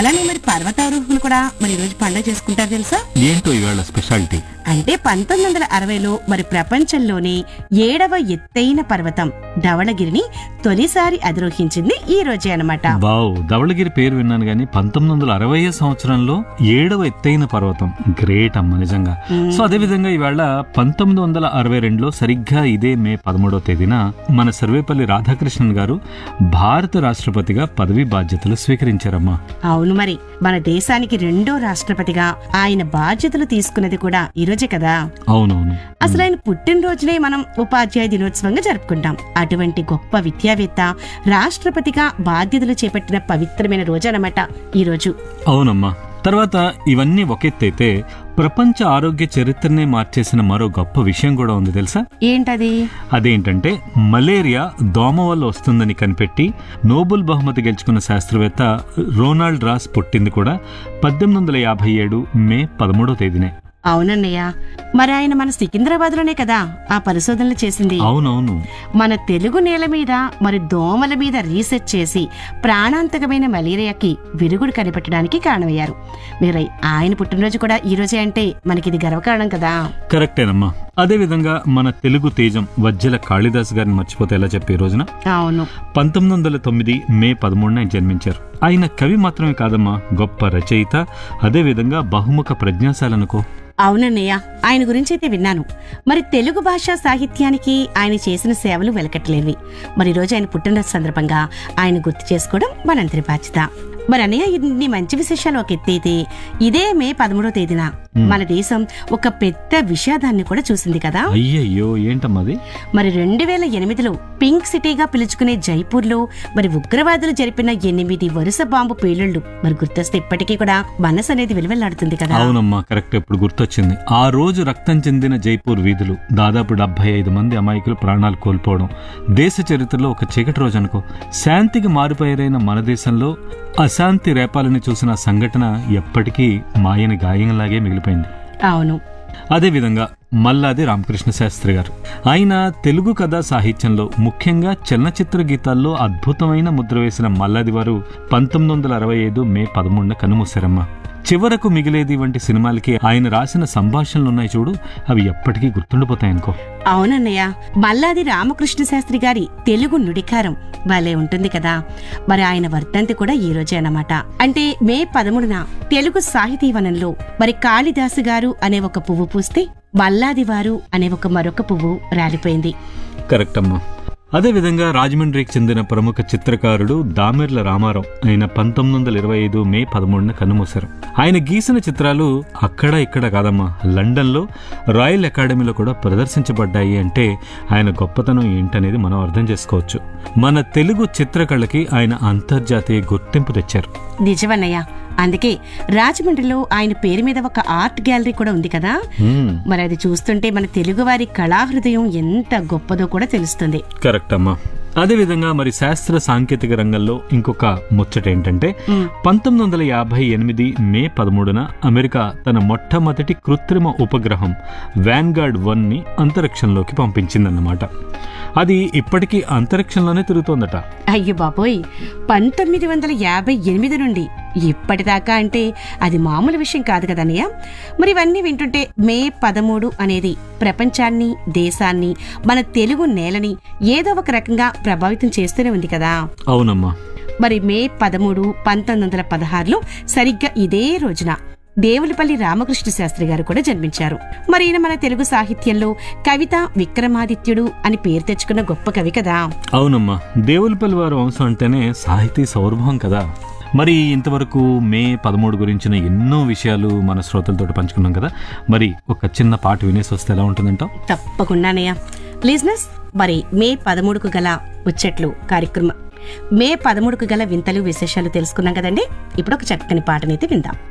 అలానే మరి పర్వతారోహకులు కూడా మరి ఈ రోజు పండుగ చేసుకుంటారు తెలుసా ఏంటో ఇవాళ స్పెషాలిటీ అంటే పంతొమ్మిది వందల అరవైలో మరి ప్రపంచంలోనే ఏడవ ఎత్తైన పర్వతం ధవళగిరిని తొలిసారి అధిరోహించింది ఈ రోజే అన్నమాట వావ్ ధవళగిరి పేరు విన్నాను కానీ పంతొమ్మిది వందల అరవై సంవత్సరంలో ఏడవ ఎత్తైన పర్వతం గ్రేట్ అమ్మ నిజంగా సో అదే విధంగా ఇవాళ పంతొమ్మిది వందల అరవై రెండులో సరిగ్గా ఇదే మే పదమూడవ తేదీన మన సర్వేపల్లి రాధాకృష్ణన్ గారు భారత రాష్ట్రపతిగా పదవి బాధ్యతలు స్వీకరించారమ్మా అవును మరి మన దేశానికి రెండో రాష్ట్రపతిగా ఆయన బాధ్యతలు తీసుకున్నది కూడా ఈ రోజే కదా అవునవును అసలు ఆయన పుట్టినరోజునే మనం ఉపాధ్యాయ దినోత్సవంగా జరుపుకుంటాం అటువంటి గొప్ప విద్యావేత్త రాష్ట్రపతిగా బాధ్యతలు చేపట్టిన పవిత్రమైన రోజు అన్నమాట ఈ రోజు అవునమ్మా తర్వాత ఇవన్నీ ఒకెత్తైతే ప్రపంచ ఆరోగ్య చరిత్రనే మార్చేసిన మరో గొప్ప విషయం కూడా ఉంది తెలుసా ఏంటది అదేంటంటే మలేరియా దోమ వల్ల వస్తుందని కనిపెట్టి నోబెల్ బహుమతి గెలుచుకున్న శాస్త్రవేత్త రోనాల్డ్ రాస్ పుట్టింది కూడా పద్దెనిమిది వందల యాభై ఏడు మే పదమూడో తేదీనే అవునన్నయ్య మరి ఆయన మన సికింద్రాబాద్ లోనే కదా ఆ పరిశోధనలు చేసింది అవునవును మన తెలుగు నేల మీద మరి దోమల మీద రీసెర్చ్ చేసి ప్రాణాంతకమైన మలేరియాకి విరుగుడు కనిపెట్టడానికి కారణమయ్యారు మీరు ఆయన పుట్టినరోజు కూడా ఈ రోజే అంటే మనకి ఇది గర్వకారణం కదా కరెక్టేనమ్మా అదే విధంగా మన తెలుగు తేజం వజ్జల కాళిదాస్ గారిని మర్చిపోతే ఎలా చెప్పి ఈ రోజున అవును పంతొమ్మిది వందల తొమ్మిది మే పదమూడున ఆయన జన్మించారు ఆయన కవి మాత్రమే కాదమ్మా గొప్ప రచయిత అదే విధంగా బహుముఖ ప్రజ్ఞాశాలనుకో అవునన్నయ్య ఆయన గురించి అయితే విన్నాను మరి తెలుగు భాషా సాహిత్యానికి ఆయన చేసిన సేవలు వెలకట్టలేనివి మరి ఈ రోజు ఆయన పుట్టినరోజు సందర్భంగా ఆయన గుర్తు చేసుకోవడం మనందరి బాధ్యత మరి అన్నయ్య ఇన్ని మంచి విశేషాలు ఒక ఎత్తైతే ఇదే మే పదమూడో తేదీన మన దేశం ఒక పెద్ద విషాదాన్ని కూడా చూసింది కదా అయ్యయ్యో ఏంటమ్మది మరి రెండు వేల ఎనిమిదిలో పింక్ సిటీగా పిలుచుకునే జైపూర్లో మరి ఉగ్రవాదులు జరిపిన ఎనిమిది వరుస బాంబు పేలుళ్లు మరి గుర్తొస్తే ఇప్పటికీ కూడా మనసు అనేది విలువెల్లాడుతుంది కదా అవునమ్మా కరెక్ట్ ఇప్పుడు గుర్తొచ్చింది ఆ రోజు రక్తం చెందిన జైపూర్ వీధులు దాదాపు డెబ్బై ఐదు మంది అమాయకులు ప్రాణాలు కోల్పోవడం దేశ చరిత్రలో ఒక చీకటి రోజు అనుకో శాంతికి మారుపేరైన మన దేశంలో అశాంతి రేపాలని చూసిన ఆ సంఘటన ఎప్పటికీ మాయని గాయంలాగే మిగిలిపోయింది అవును అదేవిధంగా మల్లాది రామకృష్ణ శాస్త్రి గారు ఆయన తెలుగు కథా సాహిత్యంలో ముఖ్యంగా చలనచిత్ర గీతాల్లో అద్భుతమైన ముద్ర వేసిన మల్లాది వారు పంతొమ్మిది వందల అరవై ఐదు మే పదమూడున కనుమూశారమ్మ చివరకు మిగిలేది వంటి సినిమాలకి ఆయన రాసిన సంభాషణలు ఉన్నాయి చూడు అవి ఎప్పటికీ గుర్తుండిపోతాయనుకో అవునన్నయ్య మల్లాది రామకృష్ణ శాస్త్రి గారి తెలుగు నుడికారం భలే ఉంటుంది కదా మరి ఆయన వర్ధంతి కూడా ఈ రోజే అన్నమాట అంటే మే పదమూడున తెలుగు సాహితీవనంలో మరి కాళిదాసు గారు అనే ఒక పువ్వు పూస్తే మల్లాది వారు అనే ఒక మరొక పువ్వు రాలిపోయింది కరెక్ట్ అమ్మా అదేవిధంగా రాజమండ్రికి చెందిన ప్రముఖ చిత్రకారుడు దామెర్ల రామారావు ఆయన పంతొమ్మిది వందల ఇరవై ఐదు మే పదమూడున కన్నుమూశారు ఆయన గీసిన చిత్రాలు అక్కడ ఇక్కడ కాదమ్మా లండన్లో రాయల్ అకాడమీలో కూడా ప్రదర్శించబడ్డాయి అంటే ఆయన గొప్పతనం ఏంటనేది మనం అర్థం చేసుకోవచ్చు మన తెలుగు చిత్రకళకి ఆయన అంతర్జాతీయ గుర్తింపు తెచ్చారు నిజమన్నయ్య అందుకే రాజమండ్రిలో ఆయన పేరు మీద ఒక ఆర్ట్ గ్యాలరీ కూడా ఉంది కదా హ్మ్, మరి అది చూస్తుంటే మన తెలుగువారి కళాహృదయం ఎంత గొప్పదో కూడా తెలుస్తుంది కరెక్ట్ అమ్మా అదేవిధంగా మరి శాస్త్ర సాంకేతిక రంగంలో ఇంకొక ముచ్చట ఏంటంటే మ్. పంతొమ్మిది వందల యాభై ఎనిమిది మే పదమూడున అమెరికా తన మొట్టమొదటి కృత్రిమ ఉపగ్రహం వ్యాన్గార్డ్ వన్ ని అంతరిక్షంలోకి పంపించిందన్నమాట అది ఇప్పటికీ అంతరిక్షంలోనే తిరుగుతోందట అయ్యో బాబోయ్ పంతొమ్మిది వందల యాభై ఎనిమిది నుండి ఇప్పటిదాకా అంటే అది మామూలు విషయం కాదు కదన్నయ్య మరి ఇవన్నీ వింటుంటే మే పదమూడు అనేది ప్రపంచాన్ని దేశాన్ని మన తెలుగు నేలని ఏదో ఒక రకంగా ప్రభావితం చేస్తూనే ఉంది కదా అవునమ్మా మరి మే పదమూడు పంతొమ్మిది వందల పదహారులో సరిగ్గా ఇదే రోజున దేవులపల్లి రామకృష్ణ శాస్త్రి గారు కూడా జన్మించారు మరి ఈయన మన తెలుగు సాహిత్యంలో కవిత విక్రమాదిత్యుడు అని పేరు తెచ్చుకున్న గొప్ప కవి కదా అవునమ్మా దేవులపల్లి వారి వంశం అంటేనే సాహితీ సౌరభం కదా మరి ఇంతవరకు మే పదమూడు గురించిన ఎన్నో విషయాలు మన శ్రోతలతో పంచుకున్నాం కదా మరి ఒక చిన్న పాట వినేసి వస్తే ఎలా ఉంటుందంటావు తప్పకుండానయ్య లిజినెస్ మరి మే పదమూడుకు గల ముచ్చట్లు కార్యక్రమం మే పదమూడుకు గల వింతలు విశేషాలు తెలుసుకున్నాం కదండి ఇప్పుడు ఒక చక్కని పాటనైతే విందాం